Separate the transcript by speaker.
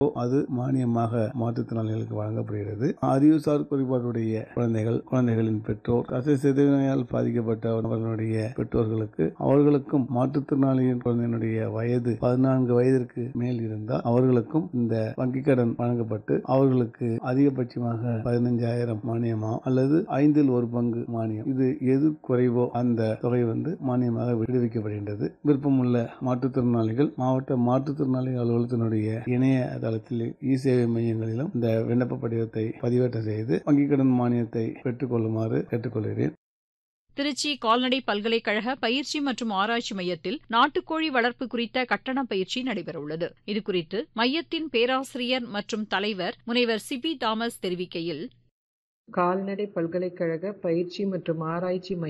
Speaker 1: அது மானியமாக மாற்றுத்திறனாளிகளுக்கு வழங்கப்படுகிறது அறிவுசார் குறைபாடுடைய குழந்தைகள் குழந்தைகளின் பெற்றோர் தசை சிதைவினையால் பாதிக்கப்பட்டவர்களுடைய பெற்றோர்களுக்கு அவர்களுக்கும் மாற்றுத்திறனாளியின் குழந்தையினுடைய வயது பதினான்கு வயதிற்கு மேல் இருந்தால் அவர்களுக்கும் இந்த வங்கிக் கடன் வழங்கப்பட்டு அவர்களுக்கு அதிகபட்சமாக பதினஞ்சாயிரம் மானியமா அல்லது ஐந்தில் ஒரு பங்கு மானியம் இது எது குறைவோ அந்த தொகை வந்து மானியமாக விடுவிக்கப்படுகின்றது விருப்பமுள்ள மாற்றுத்திறனாளிகள் மாவட்ட மாற்றுத்திறனாளிகள் அலுவலகத்தினுடைய இணைய தளத்தில் இ சேவை மையங்களிலும் இந்த விண்ணப்ப படிவத்தை பதிவேற்றம் செய்து வங்கிக் கடன் மானியத்தை பெற்றுக் கொள்ளுமாறு கேட்டுக்கொள்கிறேன்
Speaker 2: திருச்சி கால்நடை பல்கலைக்கழக பயிற்சி மற்றும் ஆராய்ச்சி மையத்தில் நாட்டுக்கோழி வளர்ப்பு குறித்த கட்டண பயிற்சி நடைபெறவுள்ளது இதுகுறித்து மையத்தின் பேராசிரியர் மற்றும் தலைவர் முனைவர் சிபி தாமஸ் தெரிவிக்கையில்
Speaker 3: கால்நடை பல்கலைக்கழக பயிற்சி மற்றும் ஆராய்ச்சி மையம்